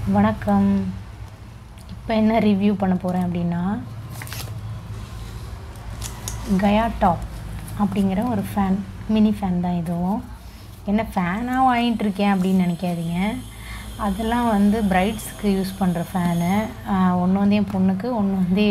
வணக்கம் இப்போ என்ன ரிவ்யூ பண்ண போகிறேன் அப்படின்னா கயா டாப் அப்படிங்கிற ஒரு ஃபேன் மினி ஃபேன் தான் இதுவும் என்ன ஃபேனாக வாங்கிட்டு இருக்கேன் அப்படின்னு நினைக்காதீங்க அதெல்லாம் வந்து பிரைட்ஸ்க்கு யூஸ் பண்ணுற ஃபேனு ஒன்று வந்து என் பொண்ணுக்கு ஒன்று வந்து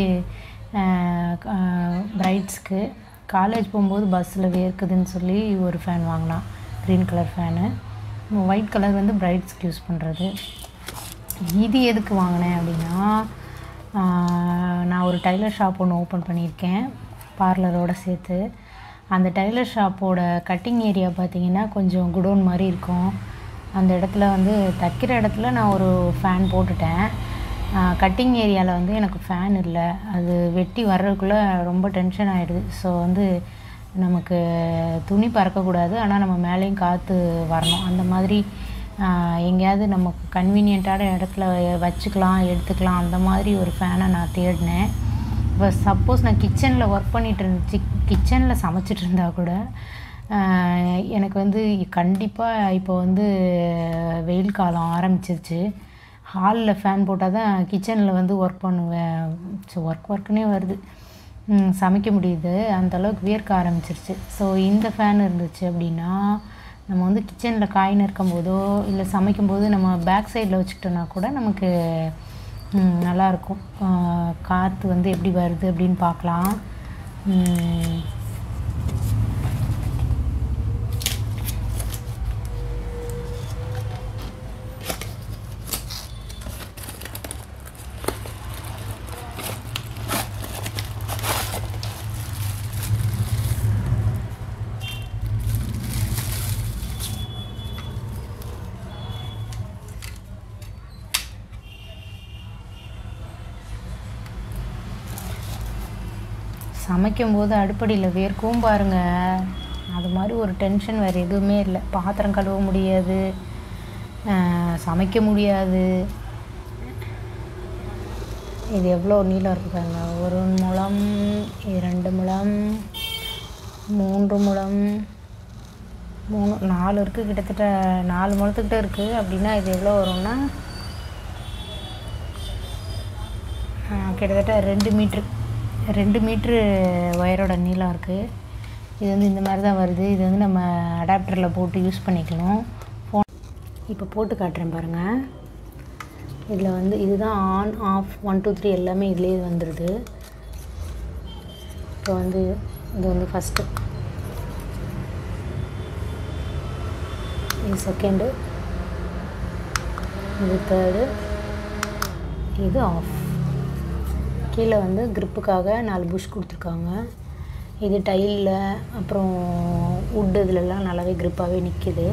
பிரைட்ஸ்க்கு காலேஜ் போகும்போது பஸ்ஸில் வேர்க்குதுன்னு சொல்லி ஒரு ஃபேன் வாங்கினான் green colour fan white colour வந்து பிரைட்ஸ்க்கு யூஸ் பண்ணுறது இது எதுக்கு வாங்கினேன் அப்படின்னா நான் ஒரு டைலர் ஷாப் ஒன்று ஓப்பன் பண்ணியிருக்கேன் பார்லரோடு சேர்த்து அந்த டைலர் ஷாப்போட கட்டிங் ஏரியா பார்த்திங்கன்னா கொஞ்சம் குடோன் மாதிரி இருக்கும் அந்த இடத்துல வந்து தைக்கிற இடத்துல நான் ஒரு ஃபேன் போட்டுட்டேன் கட்டிங் ஏரியாவில் வந்து எனக்கு ஃபேன் இல்லை அது வெட்டி வர்றதுக்குள்ளே ரொம்ப டென்ஷன் ஆகிடுது ஸோ வந்து நமக்கு துணி பறக்கக்கூடாது ஆனால் நம்ம மேலேயும் காற்று வரணும் அந்த மாதிரி எங்கேயாவது நமக்கு கன்வீனியண்ட்டான இடத்துல வச்சுக்கலாம் எடுத்துக்கலாம் அந்த மாதிரி ஒரு ஃபேனை நான் தேடினேன் இப்போ சப்போஸ் நான் கிச்சனில் ஒர்க் பண்ணிகிட்டு இருந்துச்சு கிச்சனில் சமைச்சிட்டு இருந்தால் கூட எனக்கு வந்து கண்டிப்பாக இப்போ வந்து வெயில் காலம் ஆரம்பிச்சிருச்சு ஹாலில் ஃபேன் போட்டால் தான் கிச்சனில் வந்து ஒர்க் பண்ணுவேன் ஸோ ஒர்க் ஒர்க்குனே வருது சமைக்க முடியுது அந்தளவுக்கு வேர்க்க ஆரம்பிச்சிருச்சு ஸோ இந்த ஃபேன் இருந்துச்சு அப்படின்னா நம்ம வந்து கிச்சனில் காய் நறுக்கும் போதோ இல்லை சமைக்கும்போது நம்ம பேக் சைடில் வச்சுக்கிட்டோன்னா கூட நமக்கு நல்லாயிருக்கும் காற்று வந்து எப்படி வருது அப்படின்னு பார்க்கலாம் சமைக்கும்போது அடுப்படியில் வேர்க்கவும் பாருங்கள் அது மாதிரி ஒரு டென்ஷன் வேறு எதுவுமே இல்லை பாத்திரம் கழுவ முடியாது சமைக்க முடியாது இது எவ்வளோ நீளம் இருக்கு பாருங்க ஒரு முழம் இரண்டு முழம் மூன்று முழம் மூணு நாலு இருக்குது கிட்டத்தட்ட நாலு முழத்துக்கிட்ட இருக்குது அப்படின்னா இது எவ்வளோ வரும்னா கிட்டத்தட்ட ரெண்டு மீட்ரு ரெண்டு மீட்ரு ஒயரோட நீளம் இருக்குது இது வந்து இந்த மாதிரி தான் வருது இது வந்து நம்ம அடாப்டரில் போட்டு யூஸ் பண்ணிக்கணும் ஃபோன் இப்போ போட்டு காட்டுறேன் பாருங்கள் இதில் வந்து இதுதான் on off one two three எல்லாமே இதுலேயே வந்துடுது இப்போ வந்து இது வந்து ஃபஸ்ட்டு இது செகண்டு இது தேர்டு இது ஆஃப் கீழே வந்து க்ரிப்புக்காக நாலு புஷ் கொடுத்துருக்காங்க இது டைலில் அப்புறம் உட்டு இதிலெல்லாம் நல்லாவே க்ரிப்பாகவே நிற்கிது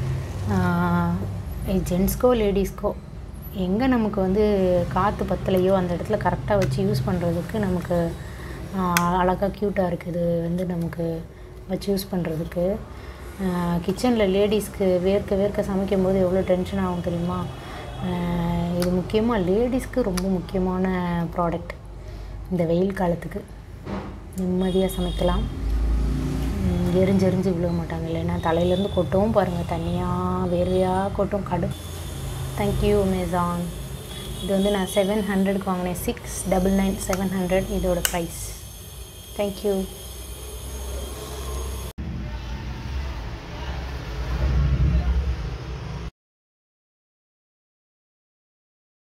ஜென்ஸ்க்கோ லேடிஸ்க்கோ எங்கே நமக்கு வந்து காற்று பத்தலையோ அந்த இடத்துல கரெக்டாக வச்சு யூஸ் பண்ணுறதுக்கு நமக்கு அழகாக க்யூட்டாக இருக்குது வந்து நமக்கு வச்சு யூஸ் பண்ணுறதுக்கு கிச்சனில் லேடிஸ்க்கு வேர்க்க வேர்க்க சமைக்கும் போது எவ்வளோ டென்ஷன் ஆகும் தெரியுமா இது முக்கியமாக லேடிஸ்க்கு ரொம்ப முக்கியமான ப்ராடக்ட் இந்த வெயில் காலத்துக்கு நிம்மதியாக சமைக்கலாம் எரிஞ்சு எரிஞ்சு விழுக மாட்டாங்க இல்லைன்னா தலையிலேருந்து கொட்டவும் பாருங்கள் தனியாக வேர்வையாக கொட்டும் கடும் தேங்க்யூ அமேசான் இது வந்து நான் செவன் ஹண்ட்ரடுக்கு வாங்கினேன் six double nine seven hundred இதோட ப்ரைஸ் தேங்க்யூ